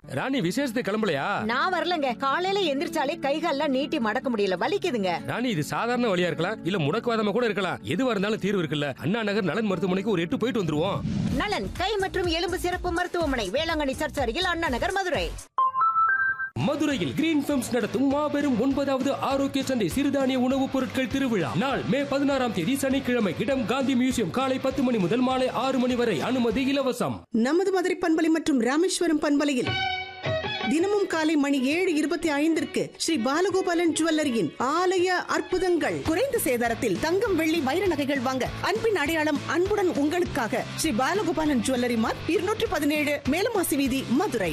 ராணி விசேஷத்துக்கு கிளம்பலையா நான் வரலங்க காலையில எந்திரிச்சாலே கைகால்லாம் நீட்டி மடக்க முடியல வலிக்குதுங்க ராணி இது சாதாரண வழியா இருக்கலாம் இல்ல முடக்குவாதமா கூட இருக்கலாம் எதுவா இருந்தாலும் தீர்வு இருக்குல்ல அண்ணா நகர் நலன் மருத்துவமனைக்கு ஒரு எட்டு போயிட்டு வந்துருவோம் நலன் கை மற்றும் எலும்பு சிறப்பு மருத்துவமனை வேளாங்கண்ணி சர்ச் அருகில் அண்ணா நகர் மதுரை மதுரையில் கிரீன் ஃபிலிம்ஸ் நடத்தும் மாபெரும் ஒன்பதாவது ஆரோக்கிய சந்தை சிறுதானிய உணவுப் பொருட்கள் திருவிழா நாள் மே பதினாறாம் தேதி சனிக்கிழமை இடம் காந்தி மியூசியம் காலை பத்து மணி முதல் மாலை ஆறு மணி வரை அனுமதி இலவசம் நமது மதுரை பண்பலை மற்றும் ராமேஸ்வரம் பண்பலையில் தினமும் காலை மணி ஏழு இருபத்தி ஐந்திற்கு ஸ்ரீ பாலகோபாலன் ஜுவல்லரியின் ஆலய அற்புதங்கள் குறைந்த சேதாரத்தில் தங்கம் வெள்ளி வைர நகைகள் வாங்க அன்பின் அடையாளம் அன்புடன் உங்களுக்காக ஸ்ரீ பாலகோபாலன் ஜுவல்லரி மார்க் இருநூற்றி பதினேழு மேலமாசி வீதி மதுரை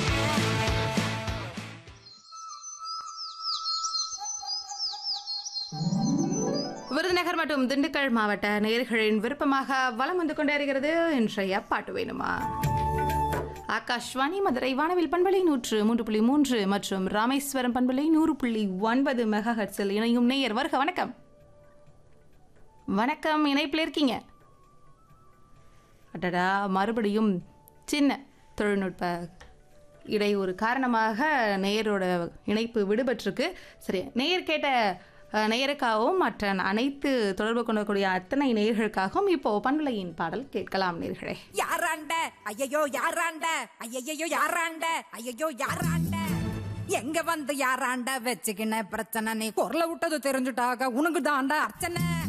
விருதுநகர் மற்றும் திண்டுக்கல் மாவட்ட நேயர்களின் விருப்பமாக வலம் வந்து கொண்டிருக்கிறது இன்றைய பாட்டு வேணுமா ஆகாஷ்வாணி மதுரை வானவில் பண்பலை நூற்று மூன்று புள்ளி மூன்று மற்றும் ராமேஸ்வரம் பண்பலை நூறு புள்ளி ஒன்பது மெகா ஹெர்ட்ஸில் இணையும் நேயர் வருக வணக்கம் வணக்கம் இணைப்பில் இருக்கீங்க அடடா மறுபடியும் சின்ன தொழில்நுட்ப இடையூறு காரணமாக நேயரோட இணைப்பு விடுபட்டிருக்கு சரி நேயர் கேட்ட அஹ், நேயருக்காகவும் மற்ற அனைத்து தொடர்பு கொள்ளக்கூடிய அத்தனை நேயர்களுக்காகவும் இப்போ பண்பலையின் பாடல் கேட்கலாம் நேர்களே யாராண்ட ஐயையோ யாராண்ட ஐயையோ யாராண்ட ஐயையோ யாராண்ட எங்க வந்து யாராண்ட வச்சுக்கின பிரச்சனை நீ குரல விட்டது தெரிஞ்சுட்டாக உனக்கு தாண்டா அர்ச்சனை